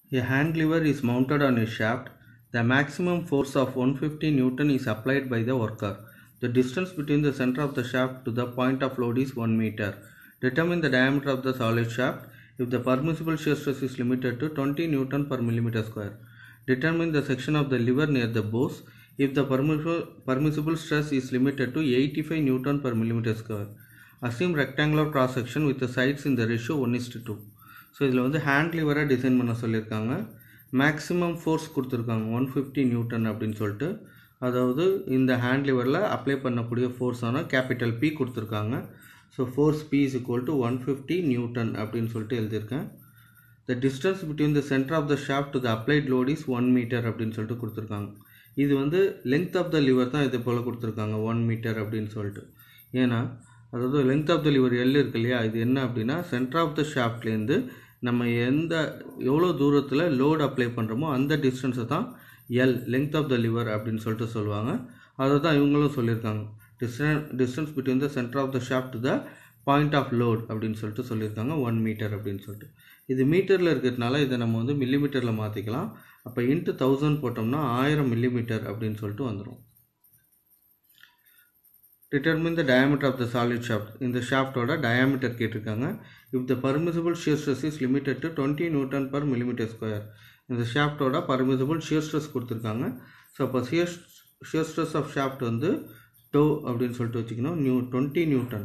A hand lever is mounted on a shaft. The maximum force of 150 Newton is applied by the worker. The distance between the center of the shaft to the point of load is 1 meter. Determine the diameter of the solid shaft if the permissible shear stress is limited to 20 Newton per millimeter square. Determine the section of the lever near the boss if the permissible, permissible stress is limited to 85 Newton per millimeter square. Assume rectangular cross section with the sides in the ratio 1 is to 2. So இதில் வந்து hand லிவராக design பண்ண சொல்லியிருக்காங்க maximum force கொடுத்துருக்காங்க one fifty newton அப்படின்னு சொல்லிட்டு அதாவது இந்த ஹேண்ட் லிவரில் அப்ளை பண்ணக்கூடிய ஃபோர்ஸான கேபிட்டல் பி கொடுத்துருக்காங்க so force P is equal to one fifty newton அப்படின்னு சொல்லிட்டு எழுதியிருக்கேன் the distance between the centre of the shaft to the applied load is one metre அப்படின்னு சொல்லிட்டு கொடுத்துருக்காங்க இது வந்து லென்த் ஆஃப் த லிவர் தான் இது போல் கொடுத்துருக்காங்க ஒன் மீட்டர் அப்படின்னு சொல்லிட்டு ஏன்னா அதாவது length of the lever L இருக்கு இல்லையா இது என்ன அப்படின்னா சென்டர் ஆஃப் த ஷாஃப்ட்லேருந்து நம்ம எந்த எவ்வளோ தூரத்தில் லோட் அப்ளை பண்ணுறோமோ அந்த டிஸ்டன்ஸை தான் L length of the lever அப்படின்னு சொல்லிட்டு சொல்லுவாங்க அதை தான் இவங்களும் சொல்லியிருக்காங்க distance distance between the centre of the shaft the point of load அப்படின்னு சொல்லிட்டு சொல்லியிருக்காங்க ஒன் மீட்டர் அப்படின்னு சொல்லிட்டு இது மீட்டரில் இருக்கிறதுனால இதை நம்ம வந்து மில்லிமீட்டரில் மாற்றிக்கலாம் அப்போ இன்ட்டு தௌசண்ட் போட்டோம்னா ஆயிரம் மில்லிமீட்டர் அப்படின்னு சொல்லிட்டு வந்துடும் determine the diameter of the solid shaft இந்த ஷாஃப்டோட டயாமீட்டர் கேட்டிருக்காங்க if the permissible shear stress is limited to twenty newton per millimetre square இந்த ஷாஃப்டோட பர்மிசிபிள் ஷியர் ஸ்ட்ரெஸ் கொடுத்துருக்காங்க ஸோ அப்போ shear shear stress of shaft வந்து டோ அப்படின்னு சொல்லிட்டு வச்சுக்கணும் நியூ twenty newton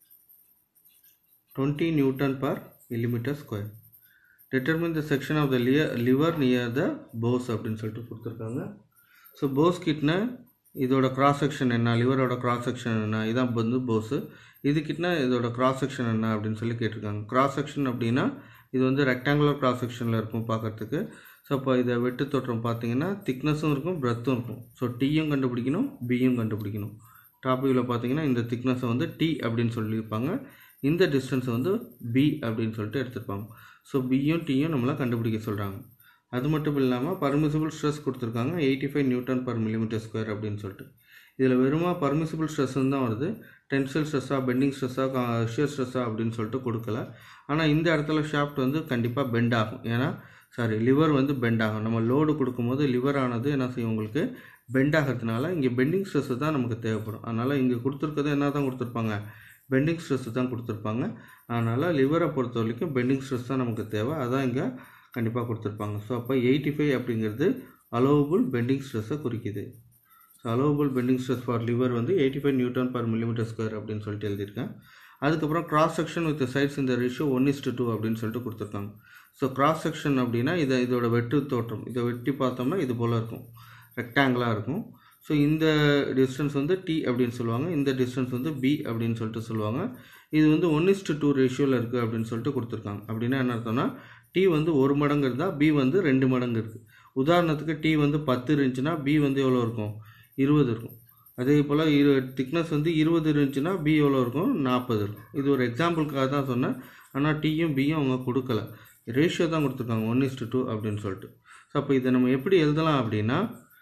twenty newton per millimetre square determine the section of the லியர் லிவர் நியர் த போஸ் அப்படின்னு சொல்லிட்டு கொடுத்துருக்காங்க ஸோ போஸ் கிட்னா இதோட கிராஸ் செக்ஷன் என்ன லிவரோட கிராஸ் செக்ஷன் என்ன இதான் வந்து போஸு இதுக்கிட்டனா இதோட கிராஸ் செக்ஷன் என்ன அப்படின்னு சொல்லி கேட்டிருக்காங்க கிராஸ் செக்ஷன் அப்படின்னா இது வந்து ரெக்டாங்குலர் கிராஸ் செக்ஷனில் இருக்கும் பார்க்குறதுக்கு ஸோ அப்போ இதை வெட்டு தோற்றம் பார்த்தீங்கன்னா திக்னஸும் இருக்கும் பிரெத்தும் இருக்கும் ஸோ டீயும் கண்டுபிடிக்கணும் பியும் கண்டுபிடிக்கணும் டாப் வியூவில் பார்த்தீங்கன்னா இந்த திக்னஸை வந்து டி அப்படின்னு சொல்லியிருப்பாங்க இந்த டிஸ்டன்ஸை வந்து பி அப்படின்னு சொல்லிட்டு எடுத்திருப்பாங்க ஸோ பியும் டீயும் நம்மளை கண்டுபிடிக்க சொல்கிறாங்க அது மட்டும் இல்லாமல் பர்மிசிபிள் ஸ்ட்ரெஸ் கொடுத்துருக்காங்க eighty five newton per millimetre square அப்படின்னு சொல்லிட்டு இதில் வெறுமா பர்மிசிபிள் ஸ்ட்ரெஸ்ன்னு தான் வருது டென்சல் ஸ்ட்ரெஸ்ஸாக பெண்டிங் ஸ்ட்ரெஸ்ஸாக ஷியர் ஸ்ட்ரெஸ்ஸாக அப்படின்னு சொல்லிட்டு கொடுக்கல ஆனால் இந்த இடத்துல ஷாஃப்ட் வந்து கண்டிப்பாக பெண்ட் ஆகும் ஏன்னா சாரி லிவர் வந்து பெண்ட் ஆகும் நம்ம லோடு கொடுக்கும்போது லிவர் ஆனது என்ன செய்யும் உங்களுக்கு பெண்ட் ஆகிறதுனால இங்கே பெண்டிங் ஸ்ட்ரெஸ்ஸு தான் நமக்கு தேவைப்படும் அதனால் இங்கே கொடுத்துருக்கிறது என்ன தான் கொடுத்துருப்பாங்க பெண்டிங் ஸ்ட்ரெஸ்ஸு தான் கொடுத்துருப்பாங்க அதனால் லிவரை பொறுத்த வரைக்கும் பெண்டிங் ஸ்ட்ரெஸ் தான் நமக்கு தேவை அதான் இங்கே கண்டிப்பாக கொடுத்துருப்பாங்க ஸோ அப்போ எயிட்டி ஃபைவ் அப்படிங்கிறது அலோவபுள் பெண்டிங் ஸ்ட்ரெஸ்ஸை குறிக்குது so allowable bending stress for lever வந்து eighty five newton per millimetre square அப்படின்னு சொல்லிட்டு எழுதியிருக்கேன் அதுக்கப்புறம் கிராஸ் செக்ஷன் வித் சைட்ஸ் இந்த ரேஷியோ ஒன் இஸ்டு டூ அப்படின்னு சொல்லிட்டு கொடுத்துருக்காங்க ஸோ கிராஸ் செக்ஷன் அப்படின்னா இதை இதோட வெட்டு தோற்றம் இதை வெட்டி பார்த்தோம்னா இது போல் இருக்கும் ரெக்டாங்கிளாக இருக்கும் ஸோ இந்த டிஸ்டன்ஸ் வந்து டி அப்படின்னு சொல்லுவாங்க இந்த டிஸ்டன்ஸ் வந்து பி அப்படின்னு சொல்லிட்டு சொல்லுவாங்க இது வந்து ஒன் இஸ்டு டூ ரேஷியோவில் இருக்குது அப்படின்னு சொல்லிட்டு கொடுத்துருக்காங்க அப்படின்னா என்ன அர்த்தம்னா டி வந்து ஒரு மடங்கு இருந்தால் பி வந்து ரெண்டு மடங்கு இருக்குது உதாரணத்துக்கு டி வந்து பத்து இருந்துச்சுன்னா பி வந்து எவ்வளோ இருக்கும் இருபது இருக்கும் அதே போல் இரு திக்னஸ் வந்து இருபது இருந்துச்சுன்னா பி எவ்வளோ இருக்கும் நாற்பது இருக்கும் இது ஒரு எக்ஸாம்பிளுக்காக தான் சொன்னேன் ஆனால் டீயும் பியும் அவங்க கொடுக்கல ரேஷியோ தான் கொடுத்துருக்காங்க ஒன் இஸ்டு டூ அப்படின்னு சொல்லிட்டு ஸோ அப்போ இதை நம்ம எப்படி எழுதலாம் அப்படின்னா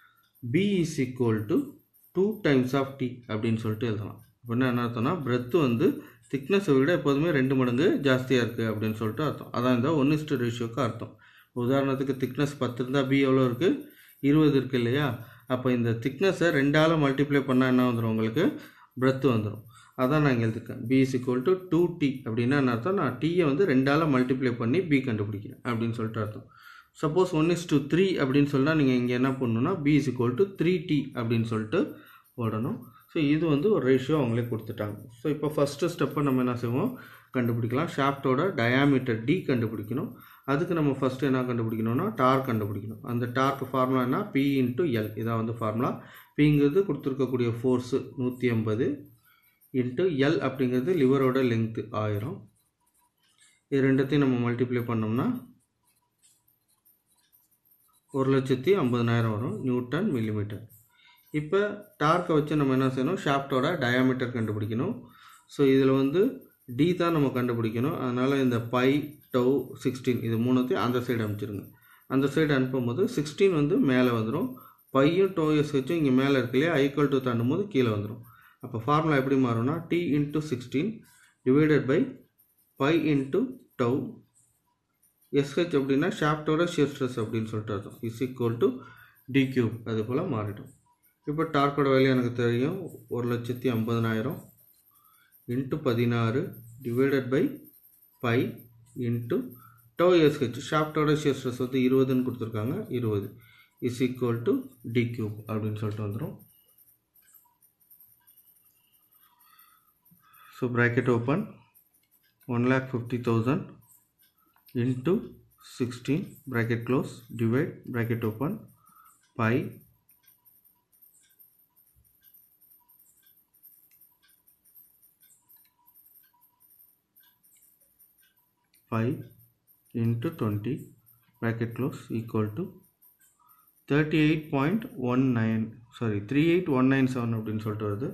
P is equal to two times of T அப்படின்னு சொல்லிட்டு எழுதலாம் அப்படின்னா என்ன அர்த்தம்னா பிரெத்து வந்து திக்னஸை விட எப்போதுமே ரெண்டு மடங்கு ஜாஸ்தியாக இருக்குது அப்படின்னு சொல்லிட்டு அர்த்தம் அதான் இந்த ஒன் இஸ்டு ரேஷியோக்கு அர்த்தம் உதாரணத்துக்கு திக்னஸ் பத்து இருந்தால் பி எவ்வளோ இருக்குது இருபது இருக்குது இல்லையா அப்போ இந்த திக்னஸை ரெண்டால் மல்டிப்ளை பண்ணால் என்ன வந்துடும் உங்களுக்கு பிரெத்து வந்துடும் அதான் நான் இங்கே எழுதிருக்கேன் P is equal to two T அப்படின்னா என்ன அர்த்தம் நான் டீயை வந்து ரெண்டால் மல்டிப்ளை பண்ணி பி கண்டுபிடிக்கிறேன் அப்படின்னு சொல்லிட்டு அர்த்தம் suppose one is to three அப்படின்னு சொன்னால் நீங்கள் இங்கே என்ன பண்ணணும்னா P is equal to three T அப்படின்னு சொல்லிட்டு போடணும் ஸோ இது வந்து ஒரு ரேஷியோ அவங்களே கொடுத்துட்டாங்க ஸோ இப்போ ஃபஸ்ட்டு ஸ்டெப்பை நம்ம என்ன செய்வோம் கண்டுபிடிக்கலாம் ஷாஃப்டோட டயாமீட்டர் டி கண்டுபிடிக்கணும் அதுக்கு நம்ம ஃபஸ்ட்டு என்ன கண்டுபிடிக்கணும்னா டார்க் கண்டுபிடிக்கணும் அந்த டார்க் ஃபார்முலா என்ன பி இன்ட்டு எல் இதான் வந்து ஃபார்முலா பிங்கிறது கொடுத்துருக்கக்கூடிய ஃபோர்ஸு நூற்றி ஐம்பது இன்ட்டு எல் அப்படிங்கிறது லிவரோட லென்த்து ஆயிரம் இது ரெண்டுத்தையும் நம்ம மல்டிப்ளை பண்ணோம்னா ஒரு லட்சத்தி ஐம்பதனாயிரம் வரும் நியூட்டன் மில்லிமீட்டர் இப்போ டார்க்கை வச்சு நம்ம என்ன செய்யணும் ஷாஃப்டோட டயாமீட்டர் கண்டுபிடிக்கணும் ஸோ இதில் வந்து டி தான் நம்ம கண்டுபிடிக்கணும் அதனால் இந்த பை டவ் சிக்ஸ்டீன் இது மூணுத்தையும் அந்த சைடு அனுப்பிச்சிருங்க அந்த சைடு அனுப்பும்போது சிக்ஸ்டீன் வந்து மேலே வந்துடும் பையும் டோ எஸ்ஹெச்சும் இங்கே மேலே இருக்கு இல்லையா ஐக்குவல் டு தாண்டும் போது கீழே வந்துடும் அப்போ ஃபார்முலா எப்படி மாறும்னா T into sixteen divided by pi into tau SH அப்படின்னா ஷாஃப்டோட ஷியர் ஸ்ட்ரெஸ் அப்படின்னு சொல்லிட்டு அர்த்தம் is equal to D cube அது போல் மாறிடும் இப்போ டார்க்கோட வேல்யூ எனக்கு தெரியும் ஒரு லட்சத்தி ஐம்பதனாயிரம் இன்ட்டு பதினாறு divided by pi into tau SH ஷாஃப்டோட ஷியர் ஸ்ட்ரெஸ் வந்து இருபதுன்னு கொடுத்துருக்காங்க இருபது is equal to D cube அப்படின்னு சொல்லிட்டு வந்துடும் so bracket open one lakh fifty thousand into 16 bracket close divide bracket open pi pi into 20 bracket close equal to 38.19 sorry 38197 அப்படின்னு சொல்லிட்டு வருது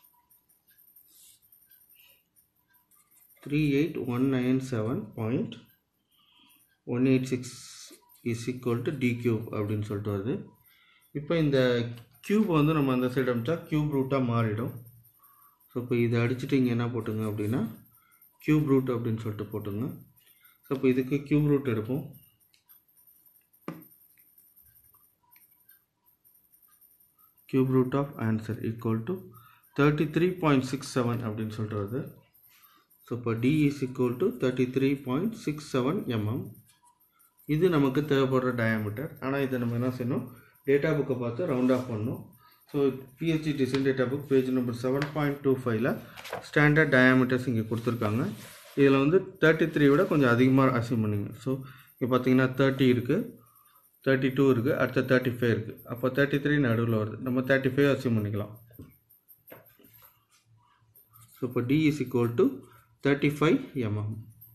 38.197. One eight six is equal to D cube அப்படின்னு சொல்லிட்டு வருது இப்போ இந்த கியூப் வந்து நம்ம அந்த சைடு அமிச்சா கியூப் ரூட்டாக மாறிடும் ஸோ இப்போ இதை அடிச்சுட்டு இங்கே என்ன போட்டுங்க அப்படின்னா கியூப் ரூட் அப்படின்னு சொல்லிட்டு போட்டுங்க ஸோ இப்போ இதுக்கு கியூப் ரூட் எடுப்போம் cube root of answer equal to thirty three point six seven அப்படின்னு சொல்லிட்டு வருது ஸோ இப்போ D is equal to thirty three point six seven mm இது நமக்கு தேவைப்படுற டயாமீட்டர் ஆனால் இதை நம்ம என்ன செய்யணும் டேட்டா புக்கை பார்த்து ரவுண்ட் ஆஃப் பண்ணணும் so PHD design data book page number seven point two ஃபைவ்ல ஸ்டாண்டர்ட் டயாமீட்டர்ஸ் இங்கே கொடுத்துருக்காங்க இதில் வந்து தேர்ட்டி த்ரீ விட கொஞ்சம் அதிகமாக அசீவ் பண்ணிங்க ஸோ இங்கே பார்த்தீங்கன்னா தேர்ட்டி இருக்குது தேர்ட்டி டூ இருக்குது அடுத்த தேர்ட்டி ஃபைவ் இருக்குது அப்போ தேர்ட்டி த்ரீ நடுவில் வருது நம்ம தேர்ட்டி ஃபைவ் அசீவ் பண்ணிக்கலாம் ஸோ இப்போ D is equal to thirty five mm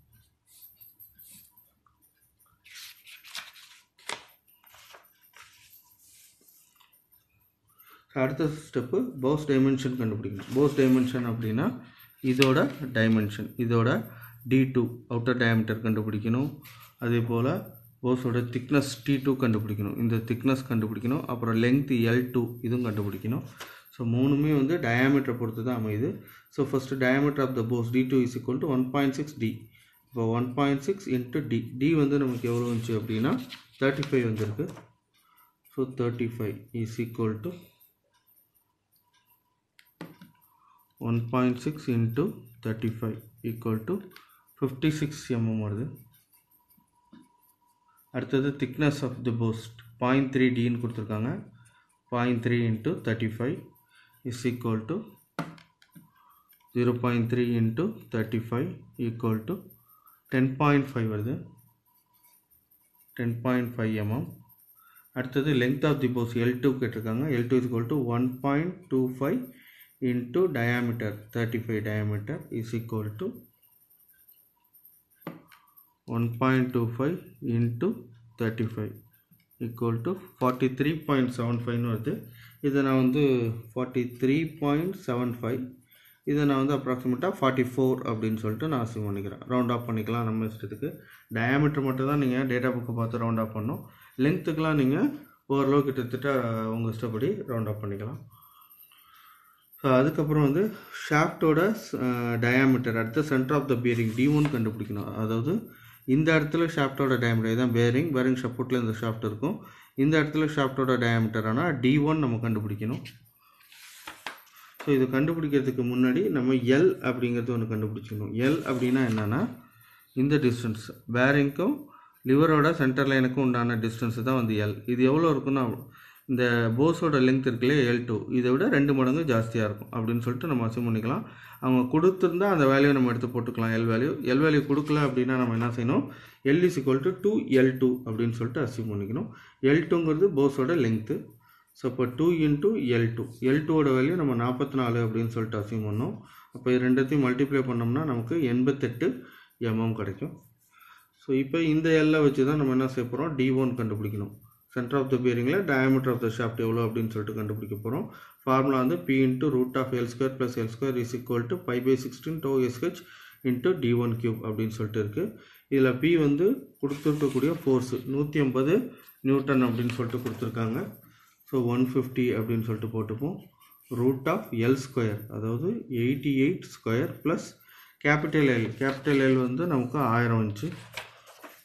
அடுத்த ஸ்டெப்பு போஸ் டைமென்ஷன் கண்டுபிடிக்கணும் போஸ் டைமென்ஷன் அப்படின்னா இதோட டைமென்ஷன் இதோட டி டூ அவுட்டர் டயமீட்டர் கண்டுபிடிக்கணும் அதே போல் போஸோட திக்னஸ் டி டூ கண்டுபிடிக்கணும் இந்த திக்னஸ் கண்டுபிடிக்கணும் அப்புறம் லென்த் எல் டூ இதுவும் கண்டுபிடிக்கணும் ஸோ மூணுமே வந்து டயாமீட்டரை பொறுத்து தான் அமையுது so first diameter of the boss D two is equal to one point six D இப்போ one point six into D D வந்து நமக்கு எவ்வளோ வந்துச்சு அப்படின்னா தேர்ட்டி ஃபைவ் வந்திருக்கு so thirty five is equal to one point six into thirty five equal to fifty six mm வருது அடுத்தது thickness of the post point three டின்னு கொடுத்துருக்காங்க point three into thirty five is equal to zero point three into thirty five equal to ten point five வருது ten point five mm அடுத்தது length of the boss L two கேட்டிருக்காங்க L two is equal to one point two five into diameter 35 diameter is equal to 1.25 into 35 equal to 43.75 வருது இதை நான் வந்து 43.75 இதை நான் வந்து அப்ராக்சிமேட்டாக ஃபார்ட்டி ஃபோர் அப்படின்னு சொல்லிட்டு நான் அசியூம் பண்ணிக்கிறேன் ரவுண்ட் ஆஃப் பண்ணிக்கலாம் நம்ம இஷ்டத்துக்கு டயாமீட்டர் மட்டும் தான் நீங்கள் டேட்டா புக்கை பார்த்து ரவுண்ட் ஆஃப் பண்ணணும் லென்த்துக்கெலாம் நீங்கள் ஓரளவு கிட்டத்தட்ட உங்கள் இஷ்டப்படி ரவுண்ட் ஆஃப் பண்ணிக்கலாம் ஸோ அதுக்கப்புறம் வந்து ஷாஃப்டோட டயாமீட்டர் அடுத்த centre of the bearing T one கண்டுபிடிக்கணும் அதாவது இந்த இடத்துல ஷாஃப்டோட டயாமீட்டர் இதுதான் பேரிங் பேரிங் சப்போர்ட்டில் இந்த ஷாஃப்ட் இருக்கும் இந்த இடத்துல ஷாஃப்டோட டயாமீட்டர் ஆனால் டி ஒன் நம்ம கண்டுபிடிக்கணும் ஸோ இது கண்டுபிடிக்கிறதுக்கு முன்னாடி நம்ம எல் அப்படிங்கிறது ஒன்று கண்டுபிடிச்சிக்கணும் எல் அப்படின்னா என்னென்னா இந்த டிஸ்டன்ஸ் பேரிங்க்கும் லிவரோட சென்டர் லைனுக்கும் உண்டான டிஸ்டன்ஸ் தான் வந்து எல் இது எவ்வளோ இருக்குன்னா இந்த போஸோட லென்த் இருக்குல்லே எல் டூ இதை விட ரெண்டு மடங்கு ஜாஸ்தியாக இருக்கும் அப்படின்னு சொல்லிட்டு நம்ம அசியூம் பண்ணிக்கலாம் அவங்க கொடுத்துருந்தா அந்த வேல்யூ நம்ம எடுத்து போட்டுக்கலாம் எல் வேல்யூ எல் வேல்யூ கொடுக்கல அப்படின்னா நம்ம என்ன செய்யணும் L is equal to two L two அப்படின்னு சொல்லிட்டு அசியூம் பண்ணிக்கணும் எல் டூங்கிறது போஸோட லென்த்து ஸோ இப்போ two into L two L டூவோட வேல்யூ நம்ம நாற்பத்தி நாலு அப்படின்னு சொல்லிட்டு அசியூம் பண்ணோம் அப்போ இது ரெண்டத்தையும் மல்டிப்ளை பண்ணோம்னா நமக்கு எண்பத்தெட்டு எம்எம் கிடைக்கும் ஸோ இப்போ இந்த எல்லை வச்சு தான் நம்ம என்ன செய்ய போகிறோம் டி ஒன் கண்டுபிடிக்கணும் சென்டர் ஆஃப் த பியரிங்கில் டயமீட்டர் ஆஃப் த ஷாஃப்ட் எவ்வளோ அப்படின்னு சொல்லிட்டு கண்டுபிடிக்க போகிறோம் ஃபார்முலா வந்து P into root of L square plus L square is equal to pi by sixteen tau SH into T one cube அப்படின்னு சொல்லிட்டு இருக்குது இதில் பி வந்து கொடுத்துருக்கக்கூடிய ஃபோர்ஸு நூற்றி ஐம்பது நியூட்டன் அப்படின்னு சொல்லிட்டு கொடுத்துருக்காங்க ஸோ ஒன் ஃபிஃப்டி அப்படின்னு சொல்லிட்டு போட்டுப்போம் ரூட் ஆஃப் எல் ஸ்கொயர் அதாவது eighty eight square plus capital L capital L வந்து நமக்கு ஆயிரம் வந்துச்சு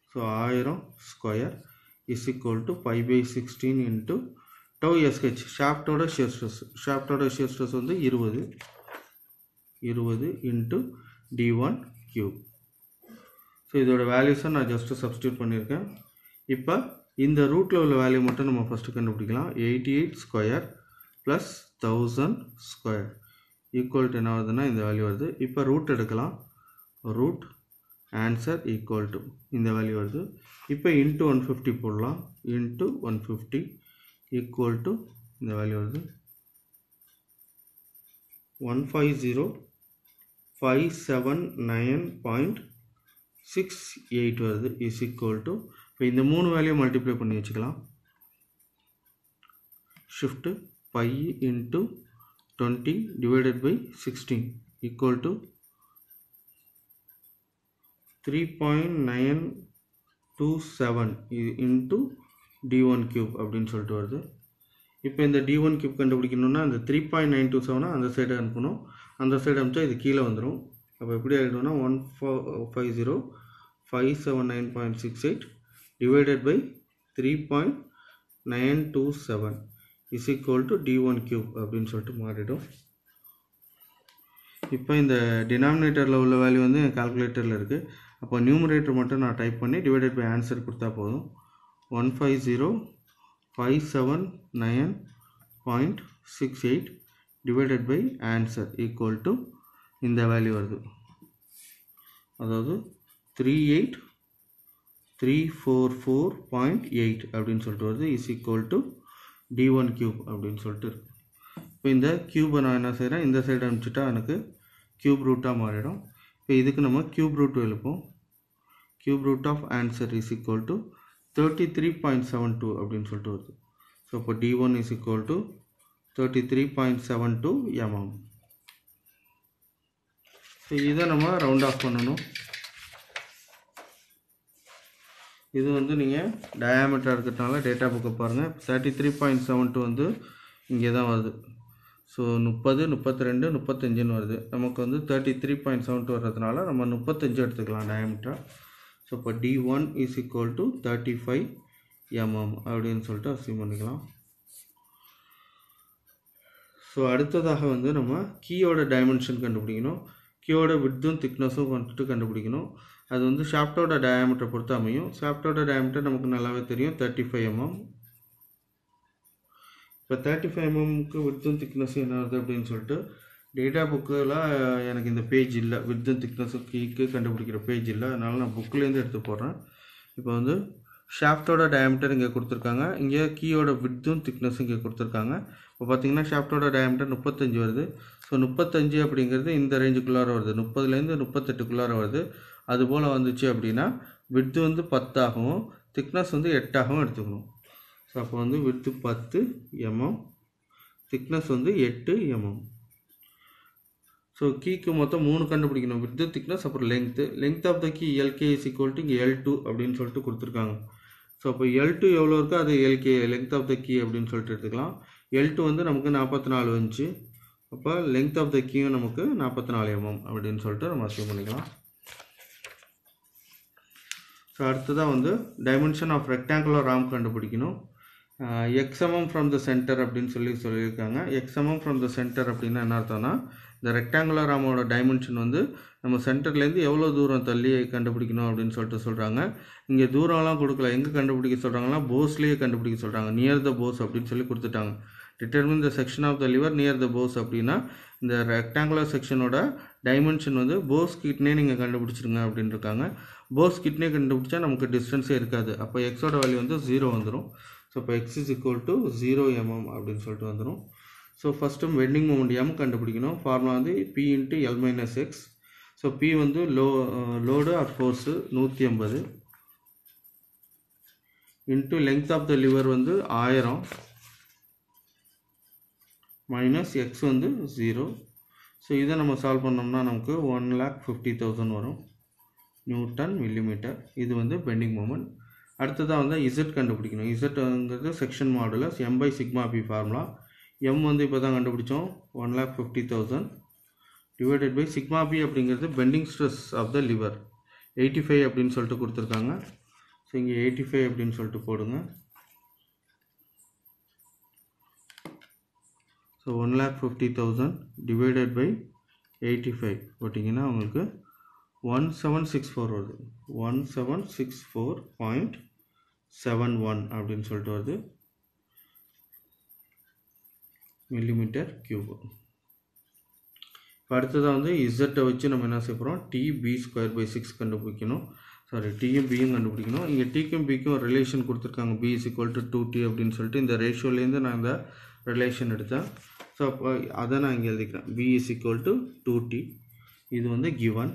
ஸோ ஆயிரம் square is equal to five by sixteen into tau SH ஷாஃப்டோட ஷியர் ஸ்ட்ரெஸ் ஷாஃப்டோட ஷியர் ஸ்ட்ரெஸ் வந்து இருபது இருபது into T one cube so இதோட வேல்யூஸை நான் ஜஸ்ட்டு சப்ஸ்டியூட் பண்ணியிருக்கேன் இப்போ இந்த ரூட்டில் உள்ள வேல்யூ மட்டும் நம்ம ஃபஸ்ட்டு கண்டுபிடிக்கலாம் eighty eight square plus thousand square equal to என்ன வருதுன்னா இந்த வேல்யூ வருது இப்போ ரூட் எடுக்கலாம் ரூட் ஆன்சர் ஈக்குவல் டு இந்த வேல்யூ வருது இப்போ இன்ட்டு ஒன் ஃபிஃப்டி போடலாம் into one fifty equal to இந்த வேல்யூ வருது one five zero five seven nine point six eight வருது இஸ் ஈக்குவல் டு இப்போ இந்த மூணு வேல்யூ மல்டிப்ளை பண்ணி வச்சுக்கலாம் shift pi into twenty divided by sixteen equal to three point nine two seven into T one cube அப்படின்னு சொல்லிட்டு வருது இப்போ இந்த டி ஒன் கியூப் கண்டுபிடிக்கணும்னா அந்த த்ரீ பாயிண்ட் நைன் டூ செவனை அந்த சைடு அனுப்பணும் அந்த சைடு அனுப்பிச்சா இது கீழே வந்துடும் அப்போ எப்படி ஆகிடும்னா one four five zero five seven nine point six eight divided by three point nine two seven is equal to T one cube அப்படின்னு சொல்லிட்டு மாறிடும் இப்போ இந்த டினாமினேட்டரில் உள்ள வேல்யூ வந்து என் கால்குலேட்டரில் இருக்குது அப்போ நியூமரேட்டர் மட்டும் நான் டைப் பண்ணி டிவைடட் பை ஆன்சர் கொடுத்தா போதும் one five zero five seven nine point six eight divided by answer equal to இந்த வேல்யூ வருது அதாவது three eight three four four point eight அப்படின்னு சொல்லிட்டு வருது is equal to T one cube அப்படின்னு சொல்லிட்டு இருக்கு இப்போ இந்த கியூபை நான் என்ன செய்கிறேன் இந்த சைடு அனுப்பிச்சிட்டா எனக்கு கியூப் ரூட்டாக மாறிடும் இப்போ இதுக்கு நம்ம கியூப் ரூட் எழுப்போம் cube root of answer is equal to thirty three point seven two அப்படின்னு சொல்லிட்டு வருது ஸோ இப்போ T one is equal to thirty three point seven two mm so இதை நம்ம ரவுண்ட் ஆஃப் பண்ணணும் இது வந்து நீங்கள் டயாமீட்டர் இருக்கிறதுனால டேட்டா புக்கை பாருங்கள் thirty three point seven two வந்து இங்கே தான் வருது ஸோ முப்பது முப்பத்தி ரெண்டு முப்பத்தஞ்சுன்னு வருது நமக்கு வந்து thirty three point seven two வர்றதுனால நம்ம முப்பத்தஞ்சு எடுத்துக்கலாம் டயாமீட்டர் ஸோ இப்போ T one is equal to thirty five mm அப்படின்னு சொல்லிட்டு அசியூம் பண்ணிக்கலாம் ஸோ அடுத்ததாக வந்து நம்ம கீயோட டைமென்ஷன் கண்டுபிடிக்கணும் கீயோட விட்தும் திக்னஸும் வந்துட்டு கண்டுபிடிக்கணும் அது வந்து ஷாஃப்டோட டயாமீட்டர் பொறுத்து அமையும் ஷாஃப்டோட டயாமீட்டர் நமக்கு நல்லாவே தெரியும் தேர்ட்டி ஃபைவ் எம்எம் இப்போ தேர்ட்டி ஃபைவ் எம்எம்க்கு விட்தும் திக்னஸும் என்ன வருது அப்படின்னு சொல்லிட்டு டேட்டா புக்கில் எனக்கு இந்த பேஜ் இல்லை விட்தும் திக்னஸும் கீக்கு கண்டுபிடிக்கிற பேஜ் இல்லை அதனால் நான் புக்லேருந்து எடுத்து போடுறேன் இப்போ வந்து ஷாஃப்டோட டயாமீட்டர் இங்கே கொடுத்துருக்காங்க இங்கே கீயோட விட்தும் திக்னஸும் இங்கே கொடுத்துருக்காங்க இப்போ பார்த்தீங்கன்னா ஷாஃப்டோட டயாமீட்டர் முப்பத்தஞ்சு வருது ஸோ முப்பத்தஞ்சு அப்படிங்கிறது இந்த ரேஞ்சுக்குள்ளார வருது முப்பதுலேருந்து முப்பத்தெட்டுக்குள்ளார வருது அதுபோல் வந்துச்சு அப்படின்னா விட்து வந்து பத்தாகவும் திக்னஸ் வந்து எட்டாகவும் எடுத்துக்கணும் ஸோ அப்போ வந்து விட்த்து பத்து எம்எம் திக்னஸ் வந்து எட்டு எம்எம் ஸோ கீக்கு மொத்தம் மூணு கண்டுபிடிக்கணும் வித்து திக்னஸ் அப்புறம் length length of the key LK is equal to இங்கே எல் டூ அப்படின்னு சொல்லிட்டு கொடுத்துருக்காங்க ஸோ அப்போ எல் டூ எவ்வளோ இருக்கோ அது LK length of the key அப்படின்னு சொல்லிட்டு எடுத்துக்கலாம் எல் டூ வந்து நமக்கு நாற்பத்தி நாலு வந்துச்சு அப்போ லென்த் ஆஃப் த கீயும் நமக்கு நாற்பத்தி நாலு எம்எம் அப்படின்னு சொல்லிட்டு நம்ம அசியூம் பண்ணிக்கலாம் ஸோ அடுத்ததாக வந்து டைமென்ஷன் ஆஃப் ரெக்டாங்குலர் ராம் கண்டுபிடிக்கணும் எக்ஸமம் ஃப்ரம் த சென்டர் அப்படின்னு சொல்லி சொல்லியிருக்காங்க எக்ஸமம் ஃப்ரம் த சென்டர் அப்படின்னா என்ன அர்த்தம்னா இந்த ரெக்டாங்குலர் ராமோட டைமென்ஷன் வந்து நம்ம சென்டர்லேருந்து எவ்வளோ தூரம் தள்ளி கண்டுபிடிக்கணும் அப்படின்னு சொல்லிட்டு சொல்கிறாங்க இங்கே தூரம்லாம் கொடுக்கல எங்கே கண்டுபிடிக்க சொல்கிறாங்கன்னா போஸ்லேயே கண்டுபிடிக்க சொல்கிறாங்க நியர் த போஸ் அப்படின்னு சொல்லி கொடுத்துட்டாங்க determine the section of the lever near the boss அப்படின்னா இந்த ரெக்டாங்குலர் செக்ஷனோட டைமென்ஷன் வந்து போஸ் கிட்னே நீங்கள் கண்டுபிடிச்சிருங்க அப்படின்னு இருக்காங்க போஸ் கிட்னே கண்டுபிடிச்சா நமக்கு டிஸ்டன்ஸே இருக்காது அப்போ எக்ஸோட வேல்யூ வந்து ஜீரோ வந்துடும் ஸோ இப்போ X is equal to zero mm அப்படின்னு சொல்லிட்டு வந்துடும் so first bending moment M கண்டுபிடிக்கணும் ஃபார்முலா வந்து P into L minus X so P வந்து லோ லோடு ஆர் ஃபோர்ஸு நூற்றி ஐம்பது into length of the lever வந்து ஆயிரம் மைனஸ் எக்ஸ் வந்து ஜீரோ ஸோ இதை நம்ம சால்வ் பண்ணோம்னா நமக்கு ஒன் லேக் ஃபிஃப்டி தௌசண்ட் வரும் நியூட்டன் மில்லிமீட்டர் இது வந்து பெண்டிங் மூமெண்ட் அடுத்ததாக வந்து இசட் கண்டுபிடிக்கணும் இசட்ங்கிறது section modulus M by sigma B formula M வந்து இப்போ தான் கண்டுபிடிச்சோம் one lakh fifty thousand divided by sigma B அப்படிங்கிறது bending stress of the lever eighty five அப்படின்னு சொல்லிட்டு கொடுத்துருக்காங்க ஸோ இங்கே எயிட்டி ஃபைவ் அப்படின்னு சொல்லிட்டு போடுங்க so one lakh fifty thousand divided by eighty five போட்டிங்கன்னா உங்களுக்கு ஒன் செவன் சிக்ஸ் ஃபோர் வருது one seven six four point seven one அப்படின்னு சொல்லிட்டு வருது மில்லிமீட்டர் கியூப் இப்போ அடுத்ததாக வந்து இசட்டை வச்சு நம்ம என்ன செய்ய போகிறோம் T P square by six கண்டுபிடிக்கணும் சாரி டியும் பியும் கண்டுபிடிக்கணும் இங்கே டிக்கும் பிக்கும் ஒரு ரிலேஷன் கொடுத்துருக்காங்க P is equal to two T அப்படின்னு சொல்லிட்டு இந்த ரேஷியோலேருந்து நான் இந்த ரிலேஷன் எடுத்தேன் ஸோ அப்போ அதை நான் இங்கே எழுதிக்கிறேன் P is equal to two T இது வந்து கிவன்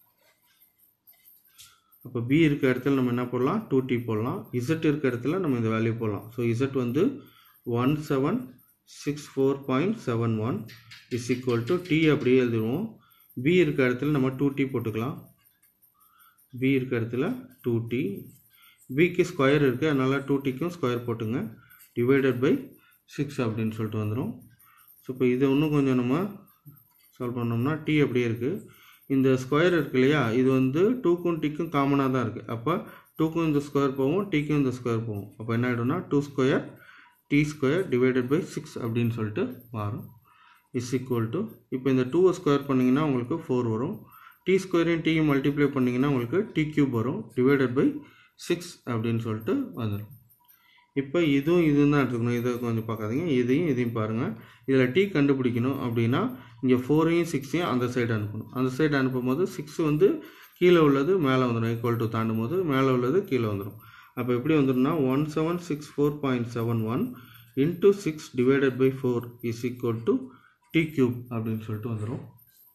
அப்போ பி இருக்க இடத்துல நம்ம என்ன போடலாம் டூ டி போடலாம் இசட் இருக்க இடத்துல நம்ம இந்த வேல்யூ போடலாம் ஸோ இசட் வந்து one seven six four point seven one is equal to T அப்படியே எழுதுவோம் பி இருக்க இடத்துல நம்ம டூ டி போட்டுக்கலாம் பி இருக்க இடத்துல டூ டி பிக்கு ஸ்கொயர் இருக்குது அதனால் டூ டிக்கும் ஸ்கொயர் போட்டுங்க டிவைடட் பை சிக்ஸ் அப்படின்னு சொல்லிட்டு வந்துடும் ஸோ இப்போ இதை இன்னும் கொஞ்சம் நம்ம சால்வ் பண்ணோம்னா டி அப்படியே இருக்குது இந்த ஸ்கொயர் இருக்கு இல்லையா இது வந்து டூக்கும் டிக்கும் காமனாக தான் இருக்குது அப்போ டூக்கும் இந்த ஸ்கொயர் போகும் டிக்கும் இந்த ஸ்கொயர் போகும் அப்போ என்ன ஆகிடும்னா two square T square divided by six அப்படின்னு சொல்லிட்டு மாறும் இஸ் ஈக்குவல் டு இப்போ இந்த டூவை ஸ்கொயர் பண்ணிங்கன்னா உங்களுக்கு ஃபோர் வரும் டி ஸ்கொயரையும் டியும் மல்டிப்ளை பண்ணிங்கன்னா உங்களுக்கு டி கியூப் வரும் டிவைடட் பை சிக்ஸ் அப்படின்னு சொல்லிட்டு வந்துடும் இப்போ இதுவும் இதுவும் தான் எடுத்துக்கணும் இதை கொஞ்சம் பார்க்காதீங்க இதையும் இதையும் பாருங்கள் இதில் டி கண்டுபிடிக்கணும் அப்படின்னா இங்கே ஃபோரையும் சிக்ஸையும் அந்த சைடு அனுப்பணும் அந்த சைடு அனுப்பும் போது சிக்ஸ் வந்து கீழே உள்ளது மேலே வந்துடும் ஈக்குவல் டு தாண்டும் போது மேலே உள்ளது கீழே வந்துடும் அப்போ எப்படி வந்துடும்னா one seven six four point seven one into six divided by four is equal to D cube அப்படின்னு சொல்லிட்டு வந்துடும்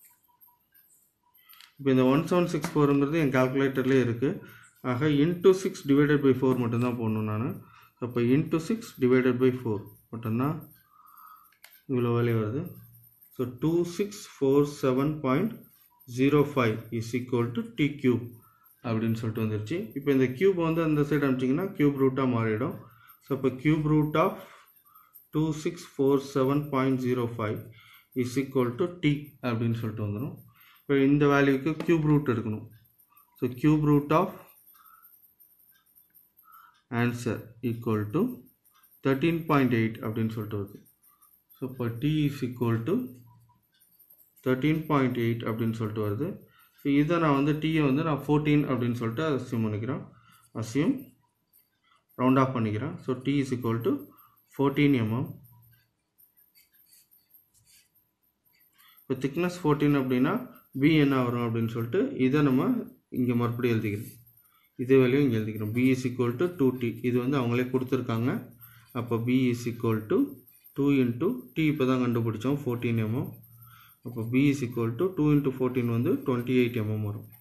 இப்போ இந்த ஒன் செவன் சிக்ஸ் ஃபோருங்கிறது என் கால்குலேட்டர்லேயே இருக்குது ஆக into six divided by four மட்டும்தான் போடணும் நான் அப்போ into six divided by four மட்டும்தான் இவ்வளோ வேல்யூ வருது so two six four seven point zero five is equal to D cube அப்படின்னு சொல்லிட்டு வந்துருச்சு இப்போ இந்த கியூப் வந்து அந்த சைடு அனுப்பிச்சிங்கன்னா கியூப் ரூட்டாக மாறிடும் ஸோ இப்போ cube root of two six four seven point zero five is equal to T அப்படின்னு சொல்லிட்டு வந்துடும் இப்போ இந்த வேல்யூக்கு கியூப் ரூட் எடுக்கணும் so cube root of answer equal to thirteen point eight அப்படின்னு சொல்லிட்டு வருது ஸோ இப்போ D is equal to thirteen point eight அப்படின்னு சொல்லிட்டு வருது ஸோ இதை நான் வந்து டீயை வந்து நான் ஃபோர்டீன் அப்படின்னு சொல்லிட்டு அசியூம் பண்ணிக்கிறேன் அசியூம் ரவுண்ட் ஆஃப் பண்ணிக்கிறேன் so T is equal to fourteen mm இப்போ திக்னஸ் ஃபோர்டீன் அப்படின்னா பி என்ன வரும் அப்படின்னு சொல்லிட்டு இதை நம்ம இங்கே மறுபடியும் எழுதிக்கிறோம் இதே வேலையும் இங்கே எழுதிக்கிறோம் P is equal to two T இது வந்து அவங்களே கொடுத்துருக்காங்க அப்போ P is equal to two into T இப்போ தான் கண்டுபிடிச்சோம் ஃபோர்டீன் எம்எம் அப்போ P is equal to two into fourteen வந்து டுவெண்ட்டி எயிட் எம்எம் வரும்